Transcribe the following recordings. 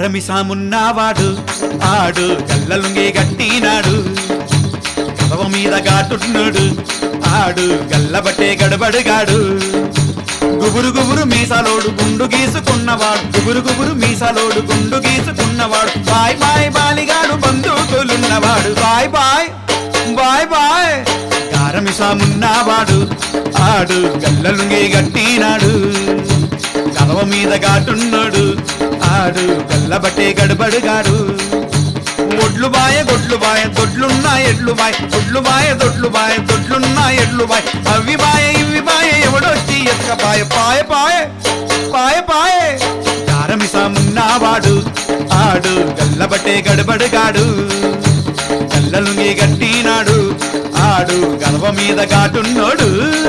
గారమిసామున్నవాడు ఆడు గల్లలుంగే గట్టినాడు కదవ మీద గాటున్నాడు ఆడు గల్లబట్టే గడబడుగాడు గుబురు గుబురు మీసాలోడు గుండు గీసుకున్నవాడు గుబురు గుబురు మీసాలోడు గుండు గీసుకున్నవాడు బాయ్ బాయ్ బాలిగాడు బంధువులున్నవాడు బాయ్ బాయ్ బాయ్ బాయ్ గారమిసామున్నవాడు ఆడు గల్లలుంగే గట్టినాడు కదవ మీద గాటున్నాడు ఆడు గల్లబట్టే గడబడుగాడు ఒడ్లు బాయ గొడ్లు బాయ దొడ్లున్నా ఎడ్లు బాయ్ ఒడ్లు బాయ దొడ్లు బాయ దొడ్లున్నా ఎడ్లు బాయ్ అవి బాయ ఇవి బాయ ఎవడొచ్చి ఎత్క పాయ పాయ పాయ పాయ పాయ కారమిసామున్నవాడు ఆడు గల్లబట్టే గడబడుగాడు గల్లలుంగి గట్టినాడు ఆడు గలవ మీద గాటున్నాడు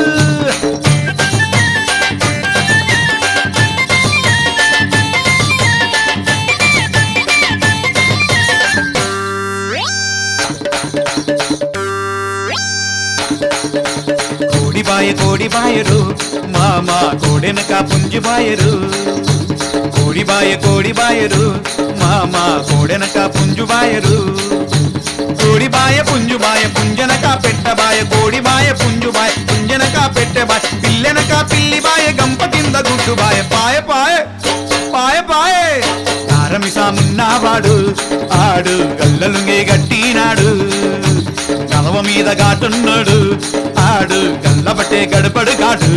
కోడిబాయ కోడిబాయరు మామ కోడెనక పుంజుబాయరు కోడిబాయ కోడిబాయరు మామ కోడెనక పుంజుబాయరు కోడిబాయ పుంజుబాయ పుంజనక పెట్టబాయ కోడిబాయ పుంజుబాయ పుంజనక పెట్టబాయ పిల్లెనక పిల్లిబాయ గంప కింద గుడ్డుబాయ పాయ పాయ పాయ పాయ కారమిసామున్నవాడు ఆడు గల్లలుంగే గట్టినాడు కలవ మీద గాటున్నాడు ఆడు గల్లబట్టే గడపడు గాడు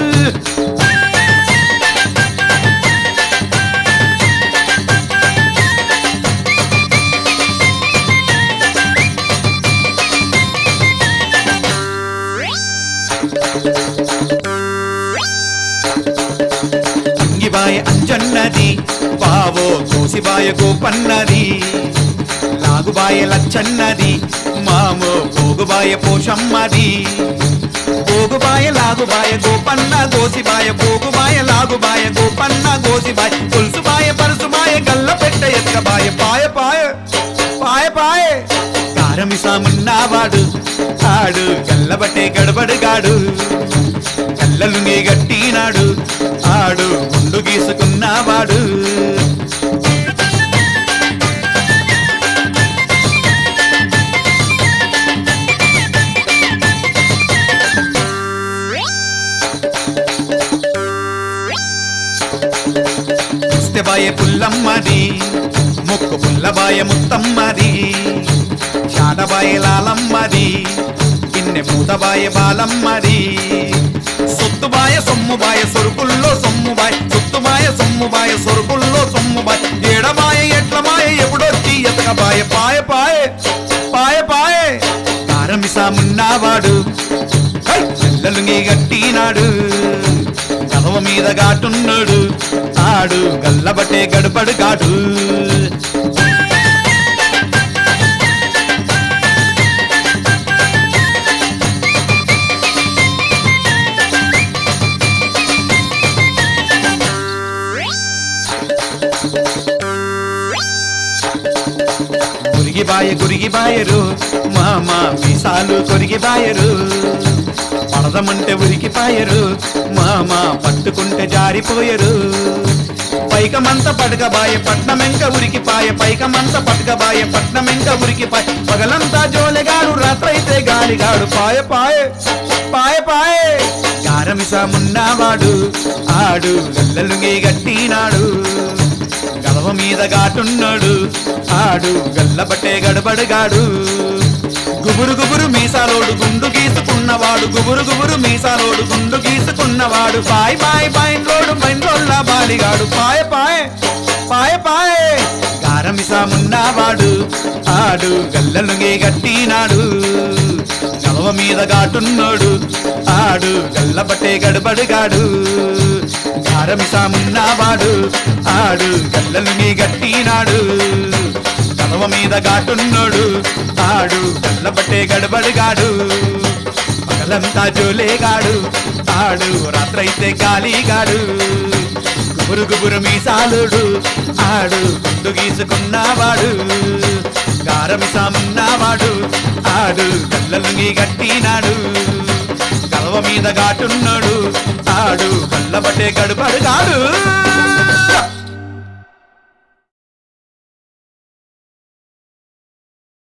అంగిబాయ అంజన్నది బావో కోసిబాయ గోపన్నది లాగుబాయ లచ్చన్నది మామో పోగుబాయ పోషమ్మది పోగుబాయ లాగుబాయ గోపన్న గోసిబాయ పోగుబాయ లాగుబాయ గోపన్న గోసిబాయ పులుసుబాయ పరుసుబాయ గల్ల పెట్ట ఎక్కబాయ పాయ పాయ పాయ పాయ కారమిసామున్నవాడు ఆడు గల్లబట్టే గడబడుగాడు కళ్ళలుంగి గట్టినాడు ఆడు ముందు గీసుకున్నవాడు ముస్తెబాయ పుల్లమ్మది ముక్కు పుల్లబాయ ముత్తమ్మది చాటబాయ లాలమ్మది గిన్నె పూతబాయ బాలమ్మది సొత్తుబాయ సొమ్ముబాయ సొరుకుల్లో సొమ్ముబాయ్ సొత్తుబాయ సొమ్ముబాయ సొరుకుల్లో సొమ్ముబాయ్ ఏడబాయ ఎట్లబాయ ఎప్పుడొచ్చి ఎతకబాయ పాయ పాయ పాయ పాయ కారమిసామున్నవాడు పిల్లలుంగి గట్టినాడు కలవ మీద గాటున్నాడు ఆడు గల్లబట్టే గడపడు గాడు గురిగిబాయ గురిగిబాయరు మామ మీసాలు కొరిగిబాయరు పడదమంటే ఉరికిపాయరు మామ పట్టుకుంటే జారిపోయరు పైకమంత పడకబాయ పట్నమెంక ఉరికిపాయ పైకమంత పడకబాయ పట్నమెంక ఉరికిపాయ పగలంతా జోలెగాడు రాత్రైతే గాలిగాడు పాయ పాయ పాయ పాయ కారమిసామున్నవాడు ఆడు గల్లలుంగి గట్టినాడు గలవ మీద గాటున్నాడు ఆడు గల్లబట్టే గడబడగాడు గుబురు గుబురు మీసాలోడు గుండు గీసుకున్నవాడు గుబురు గుబురు మీసాలోడు గుండు గీసుకున్నవాడు పాయ్ పాయ్ బైండ్లోడు బైండ్లోళ్ళ బాలిగాడు పాయ పాయ పాయ పాయ గారమిసామున్నవాడు ఆడు గల్లలుగే గట్టినాడు గలవ మీద గాటున్నాడు ఆడు గల్లబట్టే గడబడుగాడు గారమిసామున్నవాడు ఆడు గల్లలుగే గట్టినాడు కలవ మీద గాటున్నాడు ఆడు గల్లబట్టే గడబడుగాడు పగలంతా జోలేగాడు ఆడు రాత్రైతే గాలిగాడు గుబురు గుబురు మీసాలుడు ఆడు గుండు గీసుకున్నవాడు గారమిసామున్నవాడు ఆడు కళ్ళలుంగి గట్టినాడు కలవ మీద గాటున్నాడు ఆడు కళ్ళబట్టే గడుపడుగాడు